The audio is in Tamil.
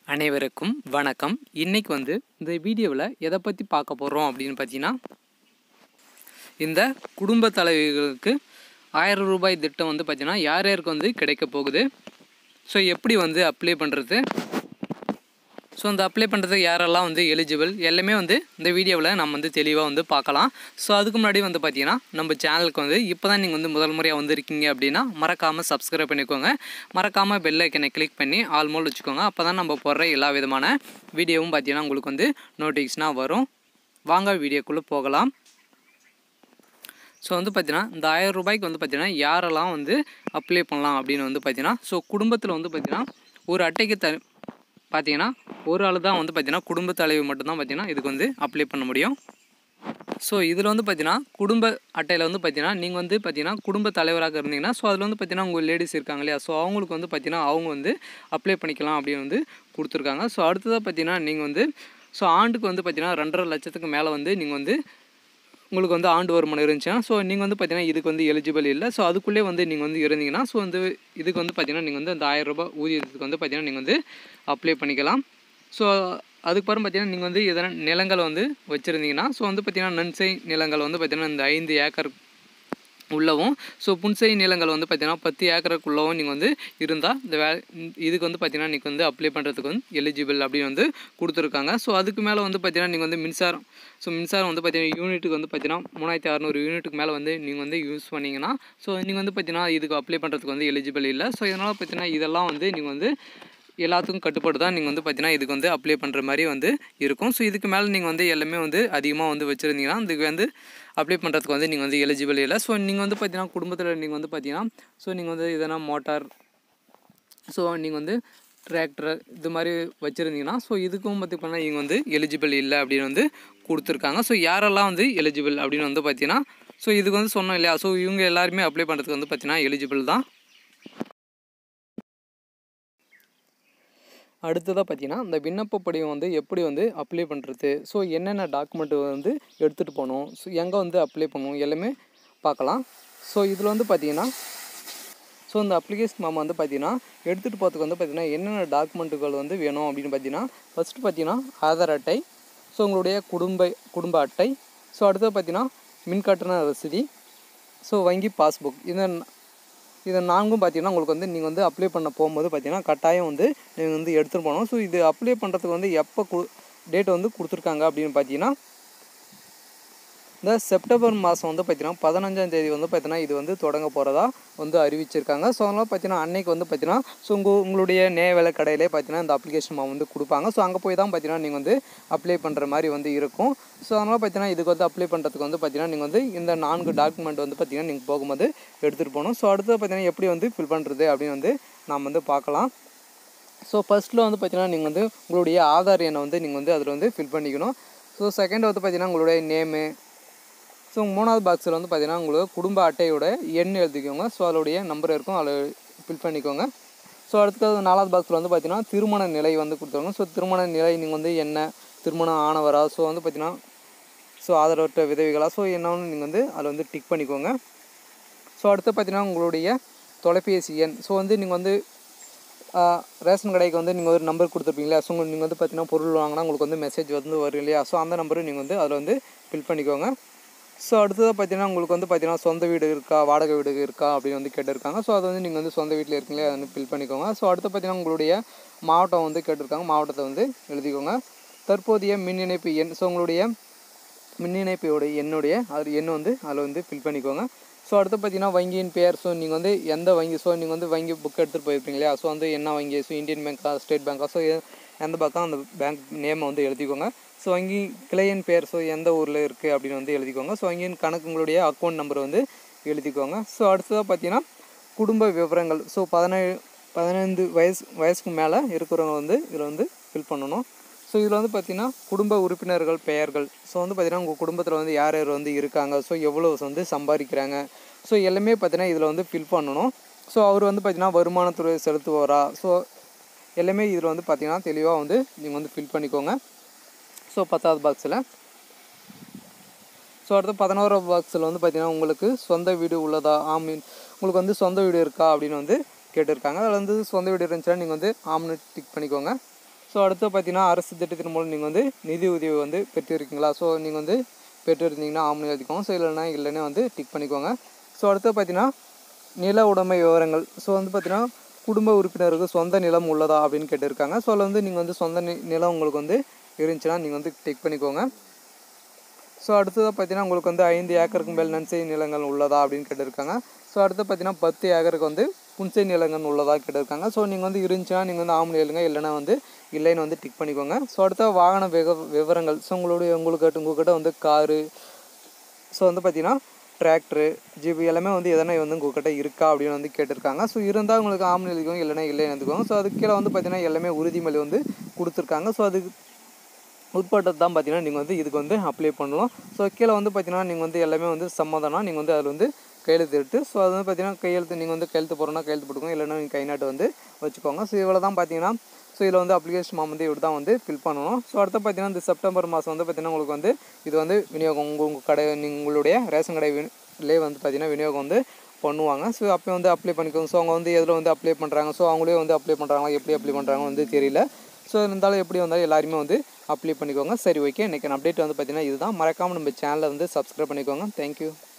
அனைவருக்கும் வணக்கம் இன்னைக்கு வந்து இந்த வீடியோவில் எதை பற்றி பார்க்க போகிறோம் அப்படின்னு பார்த்தீங்கன்னா இந்த குடும்ப தலைவிகளுக்கு ஆயிரம் ரூபாய் திட்டம் வந்து பார்த்தீங்கன்னா யார் யாருக்கு வந்து கிடைக்க போகுது ஸோ எப்படி வந்து அப்ளை பண்ணுறது ஸோ அந்த அப்ளை பண்ணுறதுக்கு யாரெல்லாம் வந்து எலிஜிபிள் எல்லாமே வந்து இந்த வீடியோவில் நம்ம வந்து தெளிவாக வந்து பார்க்கலாம் ஸோ அதுக்கு முன்னாடி வந்து பார்த்தீங்கன்னா நம்ம சேனலுக்கு வந்து இப்போ தான் நீங்கள் வந்து முதல் முறையாக வந்திருக்கீங்க அப்படின்னா மறக்காமல் சப்ஸ்கிரைப் பண்ணிக்கோங்க மறக்காமல் பெல் ஐக்கனை கிளிக் பண்ணி ஆல் மோல் வச்சுக்கோங்க அப்போ தான் நம்ம போடுற எல்லா விதமான வீடியோவும் பார்த்தீங்கன்னா உங்களுக்கு வந்து நோட்டிஃபிகேஷனாக வரும் வாங்க வீடியோக்குள்ளே போகலாம் ஸோ வந்து பார்த்தீங்கன்னா இந்த ஆயிரம் ரூபாய்க்கு வந்து பார்த்தீங்கன்னா யாரெல்லாம் வந்து அப்ளை பண்ணலாம் அப்படின்னு வந்து பார்த்தீங்கன்னா ஸோ குடும்பத்தில் வந்து பார்த்தீங்கன்னா ஒரு அட்டைக்கு த பார்த்தீங்கன்னா ஒரு ஆள் தான் வந்து பார்த்தீங்கன்னா குடும்ப தலைவி மட்டும்தான் பார்த்தீங்கன்னா இதுக்கு வந்து அப்ளை பண்ண முடியும் ஸோ இதில் வந்து பார்த்தீங்கன்னா குடும்ப அட்டையில் வந்து பார்த்தீங்கன்னா நீங்கள் வந்து பார்த்தீங்கன்னா குடும்ப தலைவராக இருந்தீங்கன்னா ஸோ அதில் வந்து பார்த்தீங்கன்னா உங்கள் லேடிஸ் இருக்காங்க இல்லையா ஸோ அவங்களுக்கு வந்து பார்த்தீங்கன்னா அவங்க வந்து அப்ளை பண்ணிக்கலாம் அப்படின்னு வந்து கொடுத்துருக்காங்க ஸோ அடுத்ததாக பார்த்தீங்கன்னா நீங்கள் வந்து ஸோ ஆண்டுக்கு வந்து பார்த்தீங்கன்னா ரெண்டரை லட்சத்துக்கு மேலே வந்து நீங்கள் வந்து உங்களுக்கு வந்து ஆண்டு வருமானம் இருந்துச்சுன்னா ஸோ நீங்கள் வந்து பார்த்தீங்கன்னா இதுக்கு வந்து எலிஜிபிள் இல்லை ஸோ அதுக்குள்ளே வந்து நீங்கள் வந்து இருந்தீங்கன்னா ஸோ வந்து இதுக்கு வந்து பார்த்தீங்கன்னா நீங்கள் வந்து அந்த ஆயிரம் ரூபாய் ஊதியத்துக்கு வந்து பார்த்தீங்கன்னா நீங்கள் வந்து அப்ளை பண்ணிக்கலாம் ஸோ அதுக்கப்புறம் பார்த்தீங்கன்னா நீங்கள் வந்து எதனா நிலங்கள் வந்து வச்சுருந்தீங்கன்னா ஸோ வந்து பார்த்தீங்கன்னா நன்சை நிலங்கள் வந்து பார்த்தீங்கன்னா இந்த ஐந்து ஏக்கர் உள்ளவும் ஸோ புன்சை நிலங்கள் வந்து பார்த்தீங்கன்னா பத்து ஏக்கருக்குள்ளவும் நீங்கள் வந்து இருந்தால் இந்த வே இதுக்கு வந்து பார்த்தீங்கன்னா நீங்கள் வந்து அப்ளை பண்ணுறதுக்கு வந்து எலிஜிபிள் அப்படின்னு வந்து கொடுத்துருக்காங்க ஸோ அதுக்கு மேலே வந்து பார்த்தீங்கன்னா நீங்கள் வந்து மின்சாரம் ஸோ மின்சாரம் வந்து பார்த்தீங்கன்னா யூனிட்டுக்கு வந்து பார்த்தீங்கன்னா மூணாயிரத்தி அறநூறு யூனிட்டுக்கு மேலே வந்து நீங்கள் வந்து யூஸ் பண்ணிங்கன்னா ஸோ நீங்கள் வந்து பார்த்தீங்கன்னா இதுக்கு அப்ளை பண்ணுறதுக்கு வந்து எலிஜிபிள் இல்லை ஸோ இதனால் பார்த்தீங்கன்னா இதெல்லாம் வந்து நீங்கள் வந்து எல்லாத்துக்கும் கட்டுப்பாடு தான் நீங்கள் வந்து பார்த்தீங்கன்னா இதுக்கு வந்து அப்ளை பண்ணுற மாதிரி வந்து இருக்கும் ஸோ இதுக்கு மேலே நீங்கள் வந்து எல்லாமே வந்து அதிகமாக வந்து வச்சுருந்தீங்கன்னா இதுக்கு வந்து அப்ளை பண்ணுறதுக்கு வந்து நீங்கள் வந்து எலிஜிபிள் இல்லை ஸோ நீங்கள் வந்து பார்த்தீங்கன்னா குடும்பத்தில் நீங்கள் வந்து பார்த்தீங்கன்னா ஸோ நீங்கள் வந்து எதனா மோட்டார் ஸோ நீங்கள் வந்து டிராக்டர் இது மாதிரி வச்சுருந்தீங்கன்னா ஸோ இதுக்கும் பார்த்திங்கன்னா நீங்கள் வந்து எலிஜிபிள் இல்லை அப்படின்னு வந்து கொடுத்துருக்காங்க ஸோ யாரெல்லாம் வந்து எலிஜிபிள் அப்படின்னு வந்து பார்த்தீங்கன்னா ஸோ இதுக்கு வந்து சொன்னோம் இல்லையா ஸோ இவங்க எல்லாருமே அப்ளை பண்ணுறதுக்கு வந்து பார்த்தீங்கன்னா எலிஜிபிள் தான் அடுத்ததாக பார்த்தீங்கன்னா இந்த விண்ணப்ப படிவம் வந்து எப்படி வந்து அப்ளை பண்ணுறது ஸோ என்னென்ன டாக்குமெண்ட்டு வந்து எடுத்துகிட்டு போகணும் ஸோ எங்கே வந்து அப்ளை பண்ணணும் எல்லாமே பார்க்கலாம் ஸோ இதில் வந்து பார்த்தீங்கன்னா ஸோ இந்த அப்ளிகேஷன் ஃபார்ம் வந்து பார்த்தீங்கன்னா எடுத்துகிட்டு போகிறதுக்கு வந்து பார்த்தீங்கன்னா என்னென்ன டாக்குமெண்ட்டுகள் வந்து வேணும் அப்படின்னு பார்த்தீங்கன்னா ஃபஸ்ட்டு பார்த்தீங்கன்னா ஆதார் அட்டை ஸோ உங்களுடைய குடும்ப குடும்ப அட்டை ஸோ அடுத்தது பார்த்தீங்கன்னா மின்கட்டண ரசீதி ஸோ வங்கி பாஸ்புக் இதை இதை நான்கும் பார்த்தீங்கன்னா உங்களுக்கு வந்து நீங்கள் வந்து அப்ளை பண்ண போகும்போது பார்த்தீங்கன்னா கட்டாயம் வந்து நீங்கள் வந்து எடுத்துகிட்டு போகணும் ஸோ இது அப்ளை பண்ணுறதுக்கு வந்து எப்போ கு டேட் வந்து கொடுத்துருக்காங்க அப்படின்னு பார்த்தீங்கன்னா இந்த செப்டம்பர் மாதம் வந்து பார்த்தீங்கன்னா பதினஞ்சாம் தேதி வந்து பார்த்தீங்கன்னா இது வந்து தொடங்க போகிறதா வந்து அறிவிச்சிருக்காங்க ஸோ அதனால் பார்த்தீங்கன்னா அன்னைக்கு வந்து பார்த்தீங்கன்னா ஸோ உங்கள் உங்களுடைய நே வேலை கடையிலே பார்த்தீங்கன்னா இந்த அப்ளிகேஷன் வந்து கொடுப்பாங்க ஸோ அங்கே போய் தான் பார்த்தீங்கன்னா நீங்கள் வந்து அப்ளை பண்ணுற மாதிரி வந்து இருக்கும் ஸோ அதனால் பார்த்தீங்கன்னா இதுக்கு வந்து அப்ளை பண்ணுறதுக்கு வந்து பார்த்தீங்கன்னா நீங்கள் வந்து இந்த நான்கு டாக்குமெண்ட் வந்து பார்த்தீங்கன்னா நீங்கள் போகும்போது எடுத்துகிட்டு போகணும் ஸோ அடுத்தது பார்த்தீங்கன்னா எப்படி வந்து ஃபில் பண்ணுறது அப்படின்னு வந்து நாம் வந்து பார்க்கலாம் ஸோ ஃபஸ்ட்டில் வந்து பார்த்தீங்கன்னா நீங்கள் வந்து உங்களுடைய ஆதார் எண்ணை வந்து நீங்கள் வந்து அதில் வந்து ஃபில் பண்ணிக்கணும் ஸோ செகண்ட் வந்து பார்த்தீங்கன்னா உங்களுடைய நேமு ஸோ மூணாவது பாக்ஸில் வந்து பார்த்தீங்கன்னா உங்களுக்கு குடும்ப அட்டையோட எண் எழுதிக்கோங்க ஸோ அதோடைய நம்பர் இருக்கும் அதில் ஃபில் பண்ணிக்கோங்க ஸோ அடுத்தது நாலாவது பாக்ஸில் வந்து பார்த்தீங்கன்னா திருமண நிலை வந்து கொடுத்துருங்க ஸோ திருமண நிலை நீங்கள் வந்து என்ன திருமணம் ஆனவரா ஸோ வந்து பார்த்தீங்கன்னா ஸோ ஆதரவற்ற விதவிகளா ஸோ என்னன்னு நீங்கள் வந்து அதில் வந்து டிக் பண்ணிக்கோங்க ஸோ அடுத்து பார்த்தீங்கன்னா உங்களுடைய தொலைபேசி எண் ஸோ வந்து நீங்கள் வந்து ரேஷன் கடைக்கு வந்து நீங்கள் ஒரு நம்பர் கொடுத்துருப்பீங்களா ஸோ நீங்கள் வந்து பார்த்தீங்கன்னா பொருள் வாங்கினா உங்களுக்கு வந்து மெசேஜ் வந்து வரும் இல்லையா ஸோ அந்த நம்பரும் நீங்கள் வந்து அதில் வந்து ஃபில் பண்ணிக்கோங்க ஸோ அடுத்ததாக பார்த்தீங்கன்னா உங்களுக்கு வந்து பார்த்தீங்கன்னா சொந்த வீடு இருக்கா வாடகை வீடு இருக்கா அப்படின்னு வந்து கேட்டிருக்காங்க ஸோ அது வந்து நீங்கள் வந்து சொந்த வீட்டில் இருக்கீங்களே அதை வந்து ஃபில் பண்ணிக்கோங்க ஸோ அடுத்து பார்த்தீங்கன்னா உங்களுடைய மாவட்டம் வந்து கேட்டிருக்காங்க மாவட்டத்தை வந்து எழுதிக்கோங்க தற்போதைய மின் இணைப்பு எண் ஸோ உங்களுடைய மின் இணைப்போட எண்ணுடைய அது எண் வந்து அதில் வந்து ஃபில் பண்ணிக்கோங்க ஸோ அடுத்து பார்த்தீங்கன்னா வங்கியின் பேர் ஸோ நீங்கள் வந்து எந்த வங்கி ஸோ நீங்கள் வந்து வங்கி புக் எடுத்துகிட்டு போயிருப்பீங்க இல்லையா ஸோ வந்து என்ன வங்கி ஸோ இந்தியன் பேங்க்கா ஸ்டேட் பேங்க்கா ஸோ எந்த பக்கம் அந்த பேங்க் நேமை வந்து எழுதிக்கோங்க ஸோ வங்கி கிளையின் பேர் ஸோ எந்த ஊரில் இருக்குது அப்படின்னு வந்து எழுதிக்கோங்க ஸோ வங்கியின் கணக்கு உங்களுடைய அக்கௌண்ட் நம்பர் வந்து எழுதிக்கோங்க ஸோ அடுத்ததாக பார்த்தீங்கன்னா குடும்ப விவரங்கள் ஸோ பதினேழு பதினைந்து வயசு வயசுக்கு மேலே இருக்கிறவங்க வந்து இதில் வந்து ஃபில் பண்ணணும் ஸோ இதில் வந்து பார்த்திங்கன்னா குடும்ப உறுப்பினர்கள் பெயர்கள் ஸோ வந்து பார்த்திங்கன்னா உங்கள் குடும்பத்தில் வந்து யார் யார் வந்து இருக்காங்க ஸோ எவ்வளோ வந்து சம்பாதிக்கிறாங்க ஸோ எல்லாமே பார்த்திங்கன்னா இதில் வந்து ஃபில் பண்ணணும் ஸோ அவர் வந்து பார்த்திங்கன்னா வருமானத்துறை செலுத்துவாரா ஸோ எல்லாமே இதில் வந்து பார்த்திங்கன்னா தெளிவாக வந்து நீங்கள் வந்து ஃபில் பண்ணிக்கோங்க ஸோ பத்தாவது பாக்ஸில் ஸோ அடுத்து பதினோராவது பாக்ஸில் வந்து பார்த்திங்கன்னா உங்களுக்கு சொந்த வீடு உள்ளதா ஆமீன் உங்களுக்கு வந்து சொந்த வீடு இருக்கா அப்படின்னு வந்து கேட்டிருக்காங்க அதில் வந்து சொந்த வீடு இருந்துச்சுன்னா நீங்கள் வந்து ஆம்னு டிக் பண்ணிக்கோங்க ஸோ அடுத்து பார்த்தீங்கன்னா அரசு திட்டத்தின் மூலம் நீங்கள் வந்து நிதி உதவி வந்து பெற்றிருக்கீங்களா ஸோ நீங்கள் வந்து பெற்றிருந்தீங்கன்னா ஆம்னு எழுதிக்கோங்க ஸோ இல்லைன்னா இல்லைன்னா வந்து டிக் பண்ணிக்கோங்க ஸோ அடுத்து பார்த்தீங்கன்னா நில உடைமை விவரங்கள் ஸோ வந்து பார்த்தீங்கன்னா குடும்ப உறுப்பினருக்கு சொந்த நிலம் உள்ளதா அப்படின்னு கேட்டிருக்காங்க ஸோ அதில் வந்து நீங்கள் வந்து சொந்த நி நிலம் உங்களுக்கு வந்து இருந்துச்சுன்னா நீங்கள் வந்து டிக் பண்ணிக்கோங்க ஸோ அடுத்ததாக பார்த்தீங்கன்னா உங்களுக்கு வந்து ஐந்து ஏக்கருக்கு மேல் நன்செய் நிலங்கள் உள்ளதா அப்படின்னு கேட்டிருக்காங்க ஸோ அடுத்து பார்த்தீங்கன்னா பத்து ஏக்கருக்கு வந்து புன்செய் நிலங்கள் உள்ளதா கேட்டிருக்காங்க ஸோ நீங்கள் வந்து இருந்துச்சுன்னா நீங்கள் வந்து ஆம்னு எழுதுங்க இல்லைன்னா வந்து இல்லைன்னு வந்து டிக் பண்ணிக்கோங்க ஸோ அடுத்த வாகன விக விவரங்கள் ஸோ உங்களுடைய உங்களுக்கு உங்கள்கிட்ட வந்து காரு ஸோ வந்து பார்த்தீங்கன்னா டிராக்டரு ஜிபி எல்லாமே வந்து எதனா வந்து உங்கள்கிட்ட இருக்கா அப்படின்னு வந்து கேட்டிருக்காங்க ஸோ இருந்தால் உங்களுக்கு ஆம்னு எழுதிக்கோங்க இல்லைன்னா இல்லைன்னு எழுதிக்கோங்க ஸோ அதுக்கு கீழே வந்து பார்த்தீங்கன்னா எல்லாமே உறுதிமொழி வந்து கொடுத்துருக்காங்க ஸோ அதுக்கு உட்பட்டது தான் பார்த்தீங்கன்னா நீங்கள் வந்து இதுக்கு வந்து அப்ளை பண்ணலாம் ஸோ கீழே வந்து பார்த்தீங்கன்னா நீங்கள் வந்து எல்லாமே வந்து சம்மதம்னா நீங்கள் வந்து அதில் வந்து கையெழுத்து இட்டு ஸோ அது வந்து பார்த்தீங்கன்னா கையெழுத்து நீங்கள் வந்து கையெழுத்து போகிறோன்னா கையெழுத்து போட்டுக்கோங்க இல்லைன்னா நீங்கள் கை நாட்டு வந்து வச்சுக்கோங்க ஸோ இவ்வளோ தான் பார்த்தீங்கன்னா ஸோ இதில் வந்து அப்ளிகேஷன் ஃபார்ம் வந்து இப்படி தான் வந்து ஃபில் பண்ணணும் ஸோ அடுத்து பார்த்தீங்கன்னா இந்த செப்டம்பர் மாதம் வந்து பார்த்தீங்கன்னா உங்களுக்கு வந்து இது வந்து விநியோகம் உங்கள் உங்கள் கடை நீங்க- உங்களுடைய ரேஷன் கடை லே வந்து பார்த்தீங்கன்னா விநியோகம் வந்து பண்ணுவாங்க ஸோ அப்போ வந்து அப்ளை பண்ணிக்கோங்க ஸோ அவங்க வந்து எதில் வந்து அப்ளை பண்ணுறாங்க ஸோ அவங்களே வந்து அப்ளை பண்ணுறாங்களா எப்படி அப்ளை பண்ணுறாங்க வந்து தெரியல ஸோ இருந்தாலும் எப்படி வந்தாலும் எல்லாருமே வந்து அப்ளை பண்ணிக்கோங்க சரி ஓகே இன்றைக்கி அப்டேட் வந்து பார்த்தீங்கன்னா இதுதான் மறக்காமல் நம்ம சேனலை வந்து சப்ஸ்கிரைப் பண்ணிக்கோங்க தேங்க்யூ